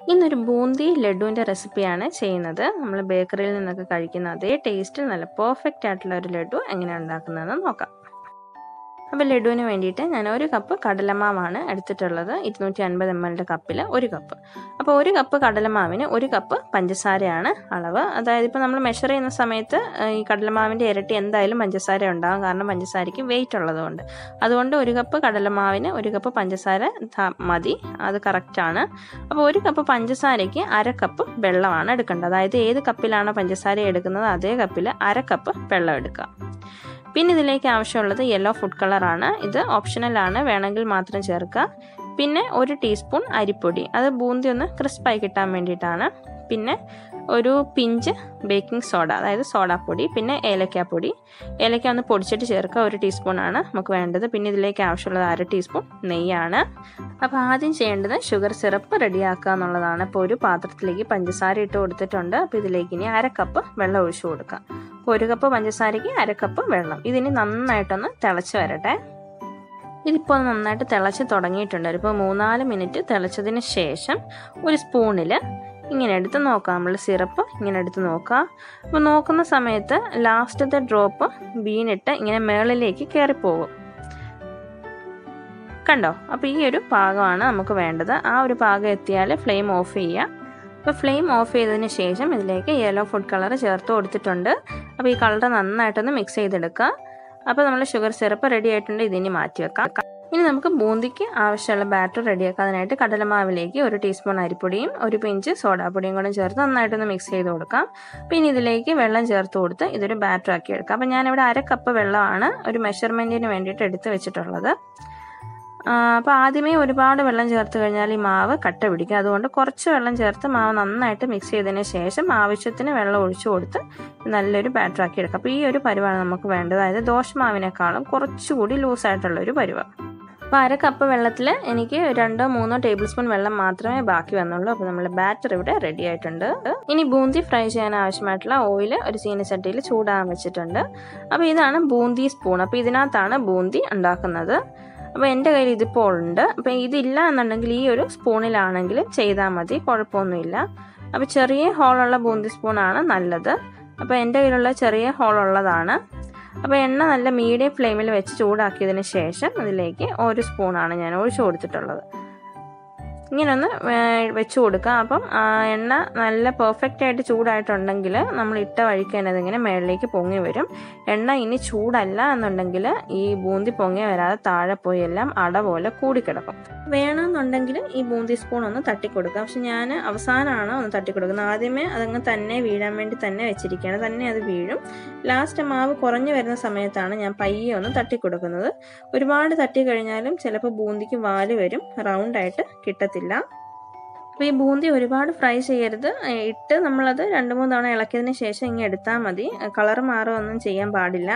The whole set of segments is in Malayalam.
ഇന്നൊരു ബൂന്തി ലഡുവിൻ്റെ റെസിപ്പിയാണ് ചെയ്യുന്നത് നമ്മൾ ബേക്കറിയിൽ നിന്നൊക്കെ കഴിക്കുന്ന അതേ ടേസ്റ്റിൽ നല്ല പെർഫെക്റ്റ് ആയിട്ടുള്ള ഒരു ലഡു എങ്ങനെയാണ് ഉണ്ടാക്കുന്നതെന്ന് നോക്കാം അപ്പോൾ ലഡുവിന് വേണ്ടിയിട്ട് ഞാൻ ഒരു കപ്പ് കടലമാവാണ് എടുത്തിട്ടുള്ളത് ഇരുന്നൂറ്റി അൻപത് എം എല്ലിൻ്റെ കപ്പിൽ ഒരു കപ്പ് അപ്പോൾ ഒരു കപ്പ് കടലമാവിന് ഒരു കപ്പ് പഞ്ചസാരയാണ് അളവ് അതായത് ഇപ്പോൾ നമ്മൾ മെഷർ ചെയ്യുന്ന സമയത്ത് ഈ കടലമാവിൻ്റെ ഇരട്ടി എന്തായാലും പഞ്ചസാര ഉണ്ടാകും കാരണം പഞ്ചസാരയ്ക്ക് വെയിറ്റ് ഉള്ളതുകൊണ്ട് അതുകൊണ്ട് ഒരു കപ്പ് കടലമാവിന് ഒരു കപ്പ് പഞ്ചസാര മതി അത് കറക്റ്റാണ് അപ്പോൾ ഒരു കപ്പ് പഞ്ചസാരയ്ക്ക് അര കപ്പ് വെള്ളമാണ് എടുക്കേണ്ടത് അതായത് ഏത് കപ്പിലാണോ പഞ്ചസാര എടുക്കുന്നത് അതേ കപ്പിൽ അര കപ്പ് വെള്ളം എടുക്കുക പിന്നെ ഇതിലേക്ക് ആവശ്യമുള്ളത് യെല്ലോ ഫുഡ് കളറാണ് ഇത് ഓപ്ഷണലാണ് വേണമെങ്കിൽ മാത്രം ചേർക്കുക പിന്നെ ഒരു ടീസ്പൂൺ അരിപ്പൊടി അത് ബൂന്തി ഒന്ന് ക്രിസ്പായി കിട്ടാൻ വേണ്ടിയിട്ടാണ് പിന്നെ ഒരു പിഞ്ച് ബേക്കിംഗ് സോഡ അതായത് സോഡാപ്പൊടി പിന്നെ ഏലക്കാപ്പൊടി ഏലക്ക ഒന്ന് പൊടിച്ചിട്ട് ചേർക്കുക ഒരു ടീസ്പൂണാണ് നമുക്ക് വേണ്ടത് പിന്നെ ഇതിലേക്ക് ആവശ്യമുള്ളത് അര ടീസ്പൂൺ നെയ്യാണ് അപ്പോൾ ആദ്യം ചെയ്യേണ്ടത് ഷുഗർ സിറപ്പ് റെഡിയാക്കുക എന്നുള്ളതാണ് അപ്പോൾ ഒരു പാത്രത്തിലേക്ക് പഞ്ചസാര ഇട്ട് കൊടുത്തിട്ടുണ്ട് അപ്പോൾ ഇതിലേക്ക് ഇനി അര കപ്പ് വെള്ളം ഒഴിച്ചു കൊടുക്കുക അപ്പോൾ ഒരു കപ്പ് പഞ്ചസാരയ്ക്ക് അര കപ്പ് വെള്ളം ഇതിനി നന്നായിട്ടൊന്ന് തിളച്ച് വരട്ടെ ഇതിപ്പോൾ നന്നായിട്ട് തിളച്ച് തുടങ്ങിയിട്ടുണ്ട് ഇപ്പോൾ മൂന്നാല് മിനിറ്റ് തിളച്ചതിന് ശേഷം ഒരു സ്പൂണിൽ ഇങ്ങനെ എടുത്ത് നോക്കാം നമ്മൾ സിറപ്പ് ഇങ്ങനെ എടുത്ത് നോക്കുക അപ്പോൾ നോക്കുന്ന സമയത്ത് ലാസ്റ്റത്തെ ഡ്രോപ്പ് വീണിട്ട് ഇങ്ങനെ മേളിലേക്ക് കയറിപ്പോകും കണ്ടോ അപ്പോൾ ഈ ഒരു പാകമാണ് നമുക്ക് വേണ്ടത് ആ ഒരു പാകം എത്തിയാൽ ഫ്ലെയിം ഓഫ് ചെയ്യുക അപ്പോൾ ഫ്ലെയിം ഓഫ് ചെയ്തതിന് ശേഷം ഇതിലേക്ക് യെല്ലോ ഫുഡ് കളർ ചേർത്ത് കൊടുത്തിട്ടുണ്ട് അപ്പോൾ ഈ കളർ നന്നായിട്ടൊന്ന് മിക്സ് ചെയ്തെടുക്കുക അപ്പോൾ നമ്മൾ ഷുഗർ സിറപ്പ് റെഡി ആയിട്ടുണ്ട് ഇതിനി മാറ്റി വെക്കാം ഇനി നമുക്ക് ബൂന്തിക്ക് ആവശ്യമുള്ള ബാറ്റർ റെഡിയാക്കാനായിട്ട് കടലമാവിലേക്ക് ഒരു ടീസ്പൂൺ അരിപ്പൊടിയും ഒരു പിഞ്ച് സോഡാപ്പൊടിയും കൂടെ ചേർത്ത് നന്നായിട്ടൊന്ന് മിക്സ് ചെയ്ത് കൊടുക്കാം പിന്നെ ഇതിലേക്ക് വെള്ളം ചേർത്ത് കൊടുത്ത് ഇതൊരു ബാറ്റർ ആക്കി എടുക്കാം അപ്പോൾ ഞാനിവിടെ അര കപ്പ് വെള്ളമാണ് ഒരു മെഷർമെൻറ്റിന് വേണ്ടിയിട്ട് എടുത്ത് വെച്ചിട്ടുള്ളത് അപ്പോൾ ആദ്യമേ ഒരുപാട് വെള്ളം ചേർത്ത് കഴിഞ്ഞാൽ ഈ മാവ് കട്ട പിടിക്കും അതുകൊണ്ട് കുറച്ച് വെള്ളം ചേർത്ത് മാവ് നന്നായിട്ട് മിക്സ് ചെയ്തതിന് ശേഷം ആവശ്യത്തിന് വെള്ളം ഒഴിച്ചു കൊടുത്ത് നല്ലൊരു ബാറ്റർ ആക്കി എടുക്കാം അപ്പോൾ ഈ ഒരു പരുവാണ് നമുക്ക് വേണ്ടത് അതായത് ദോശമാവിനേക്കാളും കുറച്ചുകൂടി ലൂസായിട്ടുള്ള ഒരു പരുവാണ് അപ്പോൾ അര കപ്പ് വെള്ളത്തിൽ എനിക്ക് രണ്ടോ മൂന്നോ ടേബിൾ സ്പൂൺ വെള്ളം മാത്രമേ ബാക്കി വന്നുള്ളൂ അപ്പോൾ നമ്മൾ ബാറ്റർ ഇവിടെ റെഡി ആയിട്ടുണ്ട് ഇനി ബൂന്തി ഫ്രൈ ചെയ്യാൻ ആവശ്യമായിട്ടുള്ള ഓയിൽ ഒരു ചീനച്ചട്ടിയിൽ ചൂടാൻ വെച്ചിട്ടുണ്ട് അപ്പോൾ ഇതാണ് ബൂന്തി സ്പൂൺ അപ്പോൾ ഇതിനകത്താണ് ബൂന്തി ഉണ്ടാക്കുന്നത് അപ്പോൾ എൻ്റെ കയ്യിൽ ഇതിപ്പോൾ ഉണ്ട് അപ്പോൾ ഇതില്ല എന്നുണ്ടെങ്കിൽ ഈ ഒരു സ്പൂണിലാണെങ്കിൽ ചെയ്താൽ മതി കുഴപ്പമൊന്നുമില്ല അപ്പോൾ ചെറിയ ഹോളുള്ള ബൂന്തി സ്പൂണാണ് നല്ലത് അപ്പോൾ എൻ്റെ കയ്യിലുള്ള ചെറിയ ഹോളുള്ളതാണ് അപ്പോൾ എണ്ണ നല്ല മീഡിയം ഫ്ലെയിമിൽ വെച്ച് ചൂടാക്കിയതിന് ശേഷം ഇതിലേക്ക് ഒരു സ്പൂണാണ് ഞാൻ ഒഴിച്ചു കൊടുത്തിട്ടുള്ളത് ഇങ്ങനെ ഒന്ന് വെച്ച് കൊടുക്കുക അപ്പം എണ്ണ നല്ല പെർഫെക്റ്റ് ആയിട്ട് ചൂടായിട്ടുണ്ടെങ്കിൽ നമ്മൾ ഇട്ട വഴിക്ക് തന്നെ അതിങ്ങനെ മേളിലേക്ക് പൊങ്ങി വരും എണ്ണ ഇനി ചൂടല്ല എന്നുണ്ടെങ്കിൽ ഈ ബൂന്തി പൊങ്ങി വരാതെ താഴെ പോയി എല്ലാം അട പോലെ കൂടിക്കിടക്കും വേണമെന്നുണ്ടെങ്കിൽ ഈ ബൂന്തി സ്പൂൺ ഒന്ന് തട്ടിക്കൊടുക്കാം പക്ഷെ ഞാൻ അവസാനമാണ് ഒന്ന് തട്ടിക്കൊടുക്കുന്നത് ആദ്യമേ അതങ്ങ് തന്നെ വീഴാൻ വേണ്ടി തന്നെ വെച്ചിരിക്കുകയാണ് തന്നെ അത് വീഴും ലാസ്റ്റ് മാവ് കുറഞ്ഞു വരുന്ന സമയത്താണ് ഞാൻ പയ്യെ ഒന്ന് തട്ടിക്കൊടുക്കുന്നത് ഒരുപാട് തട്ടി കഴിഞ്ഞാലും ചിലപ്പോൾ ബൂന്തിക്ക് വാല് വരും റൗണ്ടായിട്ട് കിട്ടത്തില്ല അപ്പോൾ ഈ ബൂന്തി ഒരുപാട് ഫ്രൈ ചെയ്യരുത് ഇട്ട് നമ്മളത് രണ്ട് മൂന്ന് തവണ ഇളക്കിയതിന് ശേഷം ഇങ്ങനെ എടുത്താൽ മതി കളർ മാറുകയൊന്നും ചെയ്യാൻ പാടില്ല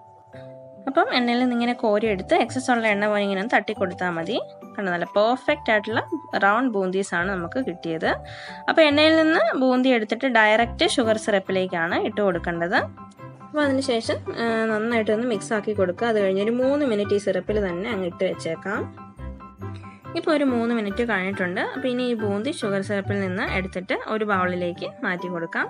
അപ്പം എണ്ണയിൽ നിന്ന് ഇങ്ങനെ കോരി എടുത്ത് എക്സസ് ഉള്ള എണ്ണ പോയി ഇങ്ങനെ തട്ടി കൊടുത്താൽ മതി കണ്ടോ നല്ല പെർഫെക്റ്റ് ആയിട്ടുള്ള റൗണ്ട് ബൂന്തീസ് ആണ് നമുക്ക് കിട്ടിയത് അപ്പോൾ എണ്ണയിൽ നിന്ന് ബൂന്തി എടുത്തിട്ട് ഡയറക്റ്റ് ഷുഗർ സിറപ്പിലേക്കാണ് ഇട്ട് കൊടുക്കേണ്ടത് അപ്പോൾ അതിനുശേഷം നന്നായിട്ടൊന്ന് മിക്സ് ആക്കി കൊടുക്കുക അത് കഴിഞ്ഞ് ഒരു മൂന്ന് മിനിറ്റ് ഈ സിറപ്പിൽ തന്നെ അങ്ങ് ഇട്ട് വെച്ചേക്കാം ഇപ്പോൾ ഒരു മൂന്ന് മിനിറ്റ് കഴിഞ്ഞിട്ടുണ്ട് അപ്പോൾ ഇനി ഈ ബൂന്തി ഷുഗർ സിറപ്പിൽ നിന്ന് എടുത്തിട്ട് ഒരു ബൗളിലേക്ക് മാറ്റി കൊടുക്കാം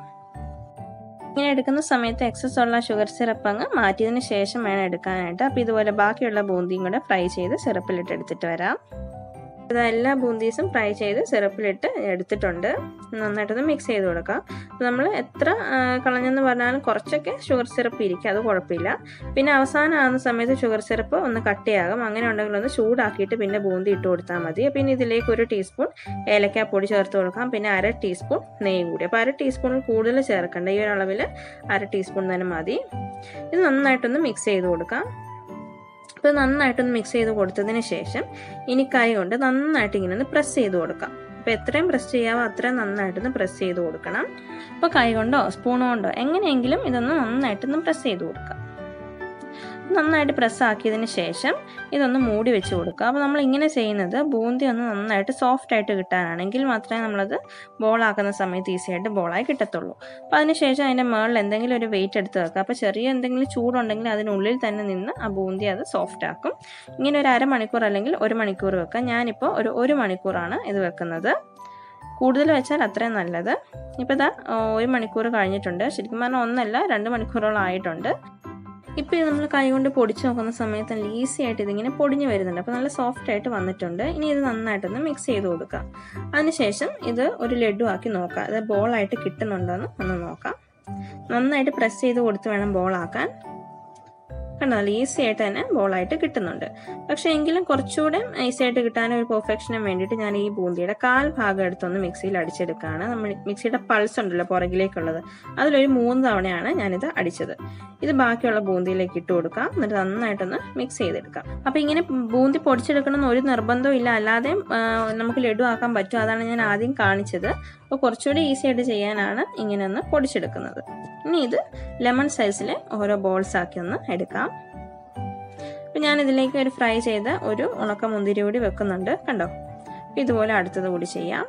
ഇങ്ങനെ എടുക്കുന്ന സമയത്ത് എക്സസ് ഉള്ള ഷുഗർ സിറപ്പ് അങ്ങ് മാറ്റിയതിന് ശേഷം വേണം എടുക്കാനായിട്ട് അപ്പോൾ ഇതുപോലെ ബാക്കിയുള്ള ബൂന്തിയും കൂടെ ഫ്രൈ ചെയ്ത് സിറപ്പിലിട്ട് എടുത്തിട്ട് വരാം ഇത് എല്ലാ ബൂന്തീസും ഫ്രൈ ചെയ്ത് സിറപ്പിലിട്ട് എടുത്തിട്ടുണ്ട് നന്നായിട്ടൊന്ന് മിക്സ് ചെയ്ത് കൊടുക്കാം നമ്മൾ എത്ര കളഞ്ഞെന്ന് പറഞ്ഞാലും കുറച്ചൊക്കെ ഷുഗർ സിറപ്പ് ഇരിക്കും അത് കുഴപ്പമില്ല പിന്നെ അവസാനം ആകുന്ന സമയത്ത് ഷുഗർ സിറപ്പ് ഒന്ന് കട്ടിയാകും അങ്ങനെ ഉണ്ടെങ്കിൽ ഒന്ന് ചൂടാക്കിയിട്ട് പിന്നെ ബൂന്തി ഇട്ട് കൊടുത്താൽ മതി പിന്നെ ഇതിലേക്ക് ഒരു ടീസ്പൂൺ ഏലക്കാപ്പൊടി ചേർത്ത് കൊടുക്കാം പിന്നെ അര ടീസ്പൂൺ നെയ്യ് കൂടി അപ്പോൾ അര ടീസ്പൂണിൽ കൂടുതൽ ചേർക്കേണ്ട ഈ ഒരു അളവിൽ അര ടീസ്പൂൺ തന്നെ മതി ഇത് നന്നായിട്ടൊന്ന് മിക്സ് ചെയ്ത് കൊടുക്കാം അപ്പോൾ നന്നായിട്ടൊന്ന് മിക്സ് ചെയ്ത് കൊടുത്തതിന് ശേഷം ഇനി കൈ കൊണ്ട് നന്നായിട്ട് ഇങ്ങനെ ഒന്ന് പ്രസ് ചെയ്ത് കൊടുക്കാം അപ്പോൾ എത്രയും പ്രസ് ചെയ്യാവോ അത്രയും നന്നായിട്ടൊന്ന് പ്രസ് ചെയ്ത് കൊടുക്കണം അപ്പോൾ കൈ കൊണ്ടോ സ്പൂൺ കൊണ്ടോ എങ്ങനെയെങ്കിലും ഇതൊന്ന് നന്നായിട്ടൊന്ന് പ്രസ് ചെയ്ത് കൊടുക്കാം നന്നായിട്ട് പ്രസ് ആക്കിയതിന് ശേഷം ഇതൊന്ന് മൂടി വെച്ച് കൊടുക്കുക അപ്പോൾ നമ്മൾ ഇങ്ങനെ ചെയ്യുന്നത് ബൂന്തി ഒന്ന് നന്നായിട്ട് സോഫ്റ്റ് ആയിട്ട് കിട്ടാനാണെങ്കിൽ മാത്രമേ നമ്മളത് ബോളാക്കുന്ന സമയത്ത് ഈസി ആയിട്ട് ബോളായി കിട്ടത്തുള്ളൂ അപ്പോൾ അതിനുശേഷം അതിൻ്റെ മുകളിൽ എന്തെങ്കിലും ഒരു വെയിറ്റ് എടുത്ത് വെക്കുക അപ്പോൾ ചെറിയ എന്തെങ്കിലും ചൂടുണ്ടെങ്കിൽ അതിനുള്ളിൽ തന്നെ നിന്ന് ആ ബൂന്തി അത് സോഫ്റ്റ് ആക്കും ഇങ്ങനെ ഒരു അരമണിക്കൂർ അല്ലെങ്കിൽ ഒരു മണിക്കൂർ വെക്കാം ഞാനിപ്പോൾ ഒരു ഒരു മണിക്കൂറാണ് ഇത് വെക്കുന്നത് കൂടുതൽ വെച്ചാൽ അത്രയും നല്ലത് ഇപ്പോൾ ഇതാ ഒരു മണിക്കൂർ കഴിഞ്ഞിട്ടുണ്ട് ശരിക്കും പറഞ്ഞാൽ ഒന്നല്ല രണ്ട് മണിക്കൂറോളം ആയിട്ടുണ്ട് ഇപ്പോൾ ഇത് നമ്മൾ കൈകൊണ്ട് പൊടിച്ച് നോക്കുന്ന സമയത്ത് നല്ല ഈസി ആയിട്ട് ഇതിങ്ങനെ പൊടിഞ്ഞ് വരുന്നുണ്ട് അപ്പോൾ നല്ല സോഫ്റ്റ് ആയിട്ട് വന്നിട്ടുണ്ട് ഇനി ഇത് നന്നായിട്ടൊന്ന് മിക്സ് ചെയ്ത് കൊടുക്കാം അതിനുശേഷം ഇത് ഒരു ലഡു ആക്കി നോക്കാം അത് ബോളായിട്ട് കിട്ടുന്നുണ്ടോ എന്ന് ഒന്ന് നോക്കാം നന്നായിട്ട് പ്രസ് ചെയ്ത് കൊടുത്ത് വേണം ബോളാക്കാൻ കണ്ടോ നല്ല ഈസി ആയിട്ട് തന്നെ ബോളായിട്ട് കിട്ടുന്നുണ്ട് പക്ഷേ എങ്കിലും കുറച്ചുകൂടെ ഈസി ആയിട്ട് കിട്ടാനും ഒരു പെർഫെക്ഷനും വേണ്ടിയിട്ട് ഞാൻ ഈ ബൂന്തിയുടെ കാൽ ഭാഗം എടുത്തൊന്ന് മിക്സിയിൽ അടിച്ചെടുക്കുകയാണ് നമ്മൾ മിക്സിയുടെ പൾസ് ഉണ്ടല്ലോ പുറകിലേക്കുള്ളത് അതിലൊരു മൂന്ന് തവണയാണ് ഞാനിത് അടിച്ചത് ഇത് ബാക്കിയുള്ള ബൂന്തിയിലേക്ക് ഇട്ട് കൊടുക്കാം എന്നിട്ട് നന്നായിട്ടൊന്ന് മിക്സ് ചെയ്തെടുക്കാം അപ്പോൾ ഇങ്ങനെ ബൂന്തി പൊടിച്ചെടുക്കണമെന്ന് ഒരു നിർബന്ധവും ഇല്ല അല്ലാതെ നമുക്ക് ലഡു ആക്കാൻ പറ്റും അതാണ് ഞാൻ ആദ്യം കാണിച്ചത് അപ്പോൾ കുറച്ചുകൂടി ഈസി ആയിട്ട് ചെയ്യാനാണ് ഇങ്ങനെ ഒന്ന് പൊടിച്ചെടുക്കുന്നത് ഇനി ഇത് ലെമൺ സൈസിൽ ഓരോ ബോൾസ് ആക്കി ഒന്ന് എടുക്കാം അപ്പം ഞാൻ ഇതിലേക്ക് ഒരു ഫ്രൈ ചെയ്ത ഒരു ഉണക്ക മുന്തിരി കൂടി വെക്കുന്നുണ്ട് കണ്ടോ ഇതുപോലെ അടുത്തത് കൂടി ചെയ്യാം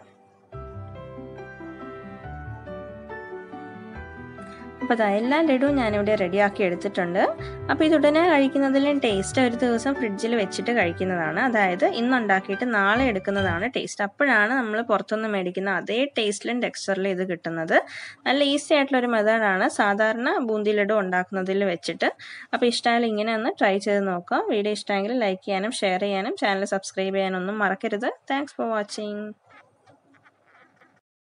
അപ്പോൾ അതാ എല്ലാ ലഡുവും ഞാനിവിടെ റെഡിയാക്കി എടുത്തിട്ടുണ്ട് അപ്പോൾ ഇത് ഉടനെ കഴിക്കുന്നതിലും ടേസ്റ്റ് ഒരു ദിവസം ഫ്രിഡ്ജിൽ വെച്ചിട്ട് കഴിക്കുന്നതാണ് അതായത് ഇന്നുണ്ടാക്കിയിട്ട് നാളെ എടുക്കുന്നതാണ് ടേസ്റ്റ് അപ്പോഴാണ് നമ്മൾ പുറത്തുനിന്ന് മേടിക്കുന്ന അതേ ടേസ്റ്റിലും ടെക്സ്ചറിലും ഇത് കിട്ടുന്നത് നല്ല ഈസി ആയിട്ടുള്ള ഒരു മെത്തേഡാണ് സാധാരണ ബൂന്തി ലഡു ഉണ്ടാക്കുന്നതിൽ വെച്ചിട്ട് അപ്പോൾ ഇഷ്ടമായാലും ഇങ്ങനെ ഒന്ന് ട്രൈ ചെയ്ത് നോക്കാം വീഡിയോ ഇഷ്ടമെങ്കിൽ ലൈക്ക് ചെയ്യാനും ഷെയർ ചെയ്യാനും ചാനൽ സബ്സ്ക്രൈബ് ചെയ്യാനൊന്നും മറക്കരുത് താങ്ക്സ് ഫോർ വാച്ചിങ്